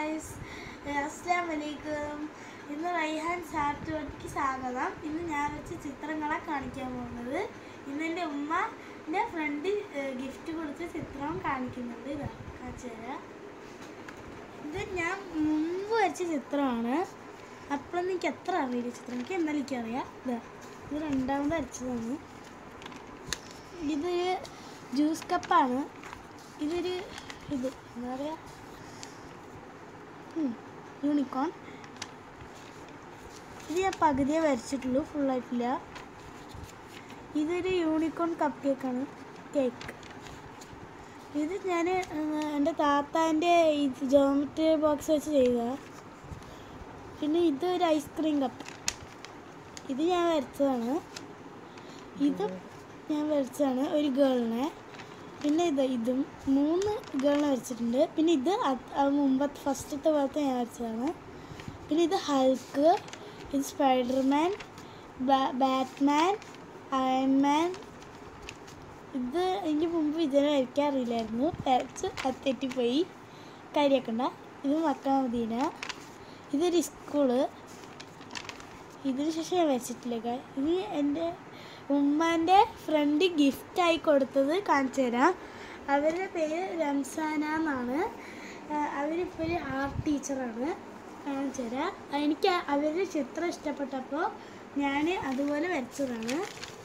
Guys അസ്സാം വലൈക്കും ഇന്ന് റൈഹാൻ സാറ്റുവട്ടിക്ക് സ്വാഗതം ഇന്ന് ഞാൻ വെച്ച ചിത്രങ്ങളെ കാണിക്കാൻ പോകുന്നത് ഇന്ന് എൻ്റെ ഉമ്മ എൻ്റെ ഫ്രണ്ട് ഗിഫ്റ്റ് കൊടുത്ത ചിത്രം കാണിക്കുന്നുണ്ട് ഇതാ കാണിച്ചു തരാം ഇത് ഞാൻ മുമ്പ് വരച്ച ചിത്രമാണ് അപ്പോഴൊന്നും എനിക്ക് എത്ര അറിയില്ല ചിത്രം എനിക്ക് എന്നാലും എനിക്കറിയാം ഇതാ ഇത് രണ്ടാമത് വരച്ചതാണ് ഇതൊരു ജ്യൂസ് കപ്പാണ് ഇതൊരു ഇത് എന്താ പറയുക യൂണിക്കോൺ ഇത് ഞാൻ പകുതിയെ വരച്ചിട്ടുള്ളൂ ഫുള്ളായിട്ടില്ല ഇതൊരു യൂണിക്കോൺ കപ്പ് കേക്കാണ് കേക്ക് ഇത് ഞാൻ എൻ്റെ താത്താൻ്റെ ഇത് ജോമെട്രി ബോക്സ് വെച്ച് ചെയ്ത പിന്നെ ഇതൊരു ഐസ്ക്രീം കപ്പ് ഇത് ഞാൻ വരച്ചതാണ് ഇതും ഞാൻ വരച്ചതാണ് ഒരു ഗേളിനെ പിന്നെ ഇത് ഇതും മൂന്ന് ഗേളിനെ വരച്ചിട്ടുണ്ട് പിന്നെ ഇത് അത് അത് മുമ്പത്തെ ഫസ്റ്റത്തെ ഭാഗത്ത് ഞാൻ വരച്ചതാണ് പിന്നെ ഇത് ഹൾക്ക് ഇത് സ്പൈഡർമാൻ ബാറ്റ്മാൻ അയൺമാൻ ഇത് എനിക്ക് മുമ്പ് ഇതിനെ വരയ്ക്കാൻ അറിയില്ലായിരുന്നു വരച്ച് അത് തെറ്റിപ്പോയി കാര്യമാക്കണ്ട ഇത് മക്കാമദീന ഇതൊരു സ്കൂള് ഇതിന് ശേഷം ഞാൻ വരച്ചിട്ടില്ല കാ- ഇനി എൻ്റെ ഉമ്മാൻ്റെ ഫ്രണ്ട് ഗിഫ്റ്റായി കൊടുത്തത് കാണിച്ചു തരാം അവരുടെ പേര് റംസാന എന്നാണ് അവരിപ്പോൾ ഒരു ആർട്ട് ടീച്ചറാണ് കാണിച്ചു തരാം എനിക്ക് അവരുടെ ചിത്രം ഇഷ്ടപ്പെട്ടപ്പോൾ ഞാൻ അതുപോലെ വരച്ചതാണ്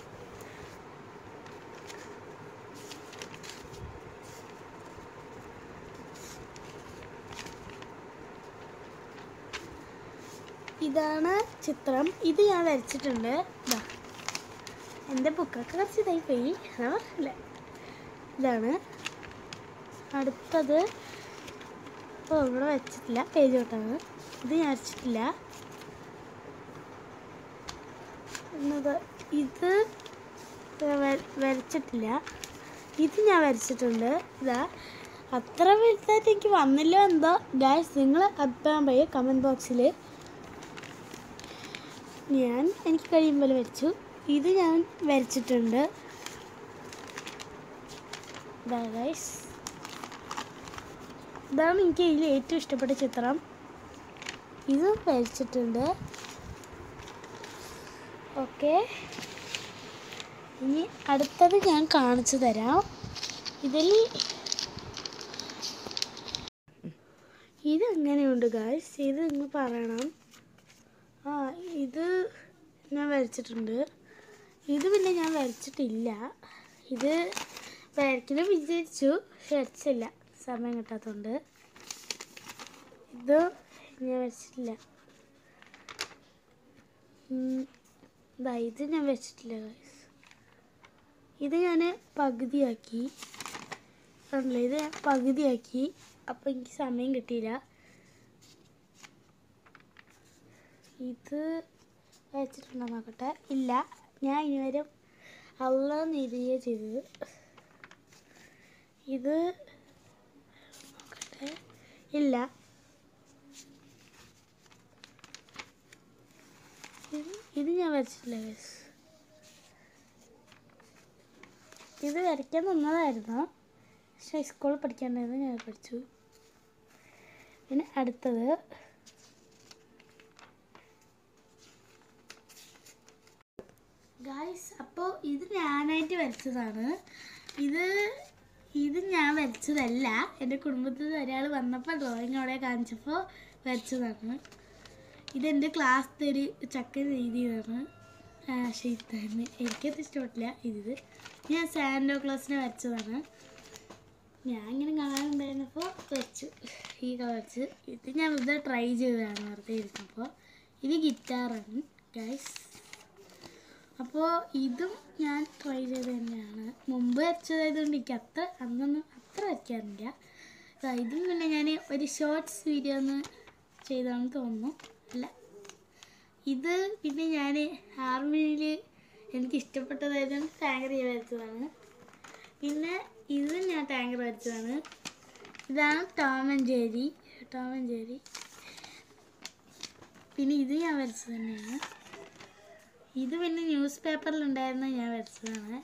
ഇതാണ് ചിത്രം ഇത് ഞാൻ വരച്ചിട്ടുണ്ട് ഇതാ എൻ്റെ ബുക്കൊക്കെ കുറച്ച് ഇതായി പോയി അല്ല ഇതാണ് അടുത്തത് ഓ ഇവിടെ വെച്ചിട്ടില്ല പേജ് തൊട്ടാണ് ഇത് ഞാൻ വരച്ചിട്ടില്ല എന്നത് ഇത് വര- വരച്ചിട്ടില്ല ഇത് ഞാൻ വരച്ചിട്ടുണ്ട് ഇതാ അത്ര വലുതായിട്ട് എനിക്ക് വന്നില്ല എന്തോ ഗായ്സ് നിങ്ങൾ അഭിപ്രായം പറയും കമൻറ്റ് ബോക്സിൽ ഞാൻ എനിക്ക് കഴിയുമ്പോൾ വരച്ചു ഇത് ഞാൻ വരച്ചിട്ടുണ്ട് ഇതാ ഗൈസ് ഇതാണ് എനിക്ക് ഇതിൽ ഏറ്റവും ഇഷ്ടപ്പെട്ട ചിത്രം ഇത് വരച്ചിട്ടുണ്ട് ഓക്കെ ഇനി അടുത്തത് ഞാൻ കാണിച്ചു തരാം ഇതിൽ ഇത് എങ്ങനെയുണ്ട് ഗായ്സ് ഇത് നിങ്ങൾ പറയണം ആ ഇത് ഞാൻ വരച്ചിട്ടുണ്ട് ഇത് പിന്നെ ഞാൻ വരച്ചിട്ടില്ല ഇത് വരയ്ക്കണം വിചാരിച്ചു പക്ഷെ വരച്ചില്ല സമയം കിട്ടാത്തതുകൊണ്ട് ഇത് ഞാൻ വരച്ചിട്ടില്ല ഉം, ദാ ഇത് ഞാൻ വെച്ചിട്ടില്ല guys. ഇത് ഞാൻ പകുതിയാക്കി കണ്ടില്ലേ ഇത് ഞാൻ പകുതിയാക്കി അപ്പം എനിക്ക് സമയം കിട്ടിയില്ല ഇത് വെച്ചിട്ടുണ്ടോ നോക്കട്ടെ ഇല്ല ഞാൻ ഇനി വരെ അള്ള നിരിയ ചെയ്തത് ഇത് നോക്കട്ടെ ഇല്ല ഇത് ഇത് ഞാൻ വരച്ചിട്ടില്ല guys. ഇത് വരയ്ക്കാൻ തന്നതായിരുന്നു പക്ഷെ സ്കൂളിൽ പഠിക്കാണ്ടായിരുന്നു ഞാൻ പഠിച്ചു പിന്നെ അടുത്തത് ഗായ്സ് അപ്പോൾ ഇത് ഞാനായിട്ട് വരച്ചതാണ് ഇത് ഇത് ഞാൻ വരച്ചതല്ല എൻ്റെ കുടുംബത്തിൽ നിന്ന് ഒരാൾ വന്നപ്പോൾ ഡ്രോയിങ് അവിടെ കാണിച്ചപ്പോൾ വരച്ചതാണ് ഇതെൻ്റെ ക്ലാസ്സിലത്തെ ഒരു ചക്കൻ എഴുതിയതാണ് ഷെയ്ത്താന് എനിക്കത് ഇഷ്ടപ്പെട്ടില്ല ഇത് ഞാൻ സാൻഡോ ക്ലാസ്സിനെ വരച്ചതാണ് ഞാൻ ഇങ്ങനെ കാണാനുണ്ടായിരുന്നപ്പോൾ വരച്ചു ഈ കളർ വരച്ച് ഇത് ഞാൻ വെറുതെ ട്രൈ ചെയ്തതാണ് വെറുതെ ഇരുന്നപ്പോൾ ഇത് ഗിറ്റാറാണ് ഗൈസ് അപ്പോൾ ഇതും ഞാൻ ട്രൈ ചെയ്ത് തന്നെയാണ് മുമ്പ് വരച്ചതായതുകൊണ്ട് എനിക്ക് അത്ര അന്നൊന്നും അത്ര വരയ്ക്കാറില്ല ദാ ഇതും പിന്നെ ഞാൻ ഒരു ഷോർട്സ് വീഡിയോ ഒന്ന് ചെയ്താണെന്ന് തോന്നുന്നു അല്ല ഇത് പിന്നെ ഞാൻ ആർമിയിൽ എനിക്ക് ഇഷ്ടപ്പെട്ടതായതുകൊണ്ട് ടാങ്കർ ചെയ്ത് വരച്ചതാണ് പിന്നെ ഇത് ഞാൻ ടാങ്കർ വരച്ചതാണ് ഇതാണ് Tom and Jerry Tom and Jerry പിന്നെ ഇത് ഞാൻ വരച്ചത് തന്നെയാണ് ഇത് പിന്നെ ന്യൂസ് പേപ്പറിലുണ്ടായിരുന്ന ഞാൻ വരച്ചതാണ്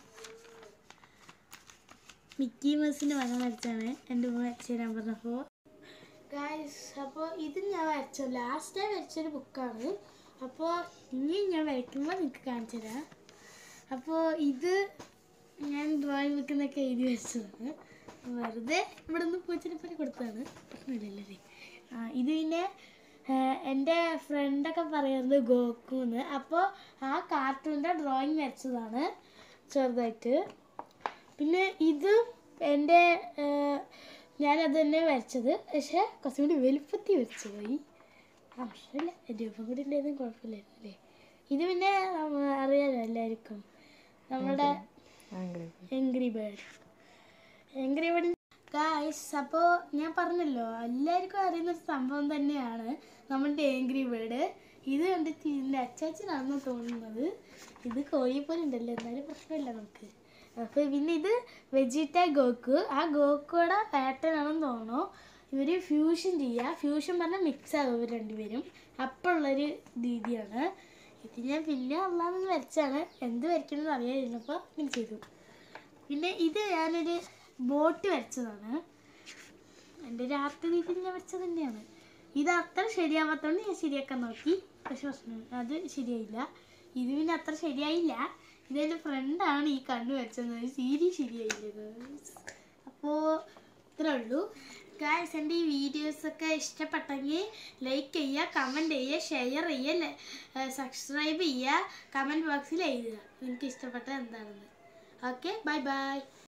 മിക്കി മൗസിൻ്റെ മകൻ വരച്ചാണ് എൻ്റെ ഉമ്മ വരച്ച് തരാൻ പറഞ്ഞപ്പോൾ ഗായ്സ് ഗായ്സ് അപ്പോൾ ഇത് ഞാൻ വരച്ച ലാസ്റ്റ് ടൈം വരച്ചൊരു ബുക്കാണ് അപ്പോൾ ഇനി ഞാൻ വരയ്ക്കുമ്പോൾ നിങ്ങൾക്ക് കാണിച്ചു തരാം അപ്പോൾ ഇത് ഞാൻ ഡ്രോയിങ് ബുക്കിന്നൊക്കെ എഴുതി വെച്ചതാണ് വെറുതെ ഇവിടെ നിന്ന് പൂച്ചനെ പോലെ കൊടുത്തതാണ് പ്രശ്നമില്ലല്ലേ ആ ഇത് പിന്നെ ആ, എൻ്റെ ഫ്രണ്ടൊക്കെ പറയുന്നത് ഗോക്കുന്ന് അപ്പോൾ ആ കാർട്ടൂണിൻ്റെ ഡ്രോയിങ് വരച്ചതാണ് ചെറുതായിട്ട് പിന്നെ ഇത് എൻ്റെ ഞാനത് തന്നെ വരച്ചത് പക്ഷേ കുറച്ചും കൂടി വലുപ്പത്തിൽ വരച്ചു പോയി ആ പ്രശ്നമില്ല രൂപം കൂടി ഉണ്ടായിരുന്നു കുഴപ്പമില്ലായിരുന്നു അല്ലേ ഇത് പിന്നെ നമ്മ- അറിയാലോ എല്ലാവർക്കും നമ്മുടെ angry bird angry bird guys അപ്പോൾ ഞാൻ പറഞ്ഞല്ലോ എല്ലാവർക്കും അറിയുന്ന ഒരു സംഭവം തന്നെയാണ് നമ്മളുടെ ഏങ്ക്രി ബേർഡ് ഇത് കണ്ടിട്ട് ഇതിൻ്റെ അച്ചാച്ചനാണെന്ന് തോന്നുന്നത് ഇത് കോഴിയെ പോലെ ഉണ്ടല്ലോ എന്നാലും പ്രശ്നമില്ല നമുക്ക് അപ്പോൾ പിന്നെ ഇത് വെജിറ്റ ഗോക്കു ആ ഗോക്കുയുടെ പാറ്റേണാണെന്ന് തോന്നുന്നു ഇവർ ഫ്യൂഷൻ ചെയ്യുക ഫ്യൂഷൻ പറഞ്ഞാൽ മിക്സ് ആകും ഇവർ രണ്ടുപേരും അപ്പോൾ ഉള്ളൊരു രീതിയാണ് ഇത് ഞാൻ പിന്നെ അള്ളാന്ന് വരച്ചാണ് എന്ത് വരയ്ക്കണമെന്ന് അറിയാതിരുന്നപ്പോൾ ഇങ്ങനെ ചെയ്തു പിന്നെ ഇത് ഞാനൊരു ബോട്ട് വരച്ചതാണ് എൻ്റെ ഒരു ആർട്ട് രീതിയിൽ ഞാൻ വരച്ചത് തന്നെയാണ് ഇത് അത്ര ശരിയാവാത്തതുകൊണ്ട് ഞാൻ ശരിയാക്കാൻ നോക്കി പക്ഷെ പ്രശ്നം അത് ശരിയായില്ല ഇത് പിന്നെ അത്ര ശരിയായില്ല ഇതെൻ്റെ ഫ്രണ്ടാണ് ഈ കണ്ണ് വെച്ചത് സീരി ശരിയായില്ല അപ്പോൾ ഇത്രേ ഉള്ളൂ ഗായ്സ് എൻ്റെ ഈ വീഡിയോസൊക്കെ ഇഷ്ടപ്പെട്ടെങ്കിൽ ലൈക്ക് ചെയ്യുക കമൻറ്റ് ചെയ്യുക ഷെയർ ചെയ്യുക സബ്സ്ക്രൈബ് ചെയ്യുക കമൻറ്റ് ബോക്സിൽ എഴുതുക നിങ്ങൾക്ക് ഇഷ്ടപ്പെട്ടത് എന്താണെന്ന് ഓക്കെ ബൈ ബൈ